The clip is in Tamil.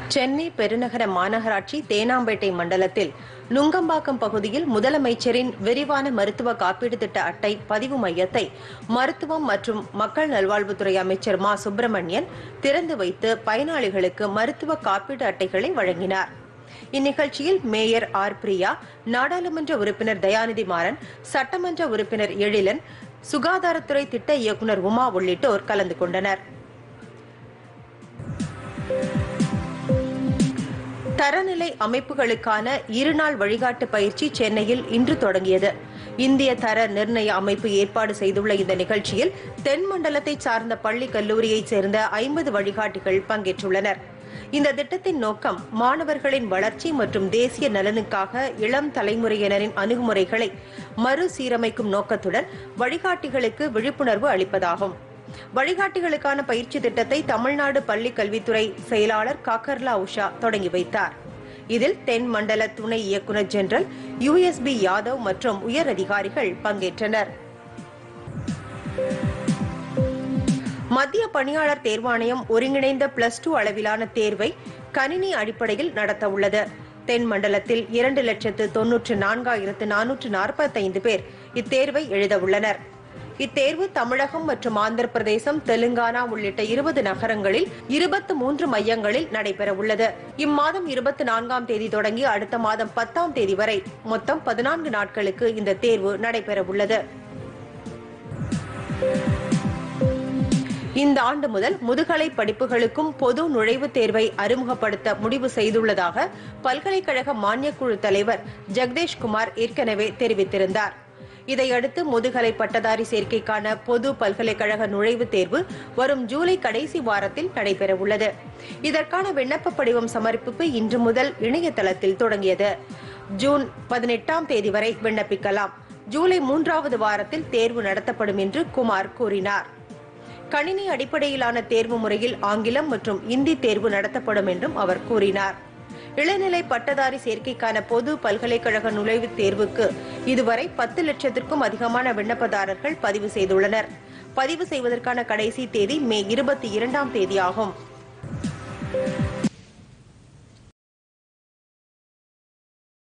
சென்னை பெருநகர மாநகராட்சி தேனாம்பேட்டை மண்டலத்தில் நுங்கம்பாக்கம் பகுதியில் முதலமைச்சரின் விரிவான மருத்துவ காப்பீடு திட்ட அட்டை பதிவு மையத்தை மருத்துவம் மற்றும் மக்கள் நல்வாழ்வுத்துறை அமைச்சர் மா சுப்பிரமணியன் திறந்து வைத்து பயனாளிகளுக்கு மருத்துவ காப்பீடு அட்டைகளை வழங்கினார் இந்நிகழ்ச்சியில் மேயர் ஆர் பிரியா நாடாளுமன்ற உறுப்பினர் தயாநிதி மாறன் சட்டமன்ற உறுப்பினர் எழிலன் சுகாதாரத்துறை திட்ட இயக்குநர் உமா உள்ளிட்டோர் கலந்து கொண்டனர் தரநிலை அமைப்புகளுக்கான இருநாள் வழிகாட்டு பயிற்சி சென்னையில் இன்று தொடங்கியது இந்திய தர நிர்ணய அமைப்பு ஏற்பாடு செய்துள்ள இந்த நிகழ்ச்சியில் தென் மண்டலத்தை சார்ந்த பள்ளி கல்லூரியைச் சேர்ந்த ஐம்பது வழிகாட்டிகள் பங்கேற்றுள்ளனர் இந்த திட்டத்தின் நோக்கம் மாணவர்களின் வளர்ச்சி மற்றும் தேசிய நலனுக்காக இளம் தலைமுறையினரின் அணுகுமுறைகளை மறுசீரமைக்கும் நோக்கத்துடன் வழிகாட்டிகளுக்கு விழிப்புணர்வு அளிப்பதாகும் வழிகாட்டிகளுக்கான பயிற்சி திட்டத்தை தமிழ்நாடு பள்ளி கல்வித்துறை செயலாளர் காக்கர்லா உஷா தொடங்கி வைத்தார் இதில் தென் மண்டல துணை இயக்குநர் ஜெனரல் யுஎஸ்பி யாதவ் மற்றும் உயர் அதிகாரிகள் பங்கேற்றனர் மத்திய பணியாளர் தேர்வாணையம் ஒருங்கிணைந்த பிளஸ் டூ அளவிலான தேர்வை கணினி அடிப்படையில் நடத்த உள்ளது தென் மண்டலத்தில் இரண்டு லட்சத்து தொன்னூற்று நான்காயிரத்து நானூற்று நாற்பத்தைந்து பேர் இத்தேர்வை எழுத உள்ளனர் இத்தேர்வு தமிழகம் மற்றும் ஆந்திர பிரதேசம் தெலுங்கானா உள்ளிட்ட இருபது நகரங்களில் இருபத்து மூன்று மையங்களில் நடைபெற உள்ளது இம்மாதம் இருபத்தி நான்காம் தேதி தொடங்கி அடுத்த மாதம் பத்தாம் தேதி வரை மொத்தம் பதினான்கு நாட்களுக்கு இந்த தேர்வு நடைபெற உள்ளது இந்த ஆண்டு முதல் முதுகலை படிப்புகளுக்கும் பொது நுழைவுத் தேர்வை அறிமுகப்படுத்த முடிவு செய்துள்ளதாக பல்கலைக்கழக மானியக்குழு தலைவர் ஜெகதேஷ் குமார் ஏற்கனவே தெரிவித்திருந்தார் இதையடுத்து முதுகலை பட்டதாரி சேர்க்கைக்கான பொது பல்கலைக்கழக நுழைவுத் தேர்வு வரும் ஜூலை கடைசி வாரத்தில் நடைபெற உள்ளது இதற்கான விண்ணப்ப படிவம் சமர்ப்பிப்பு இன்று முதல் இணையதளத்தில் தொடங்கியது ஜூன் பதினெட்டாம் தேதி வரை விண்ணப்பிக்கலாம் ஜூலை மூன்றாவது வாரத்தில் தேர்வு நடத்தப்படும் என்று குமார் கூறினார் கணினி அடிப்படையிலான தேர்வு முறையில் ஆங்கிலம் மற்றும் இந்தி தேர்வு நடத்தப்படும் என்றும் அவர் கூறினார் இளநிலை பட்டதாரி சேர்க்கைக்கான பொது பல்கலைக்கழக நுழைவுத் தேர்வுக்கு இதுவரை பத்து லட்சத்திற்கும் அதிகமான விண்ணப்பதாரர்கள் பதிவு செய்துள்ளனர் பதிவு செய்வதற்கான கடைசி தேதி மே இருபத்தி இரண்டாம் தேதி ஆகும்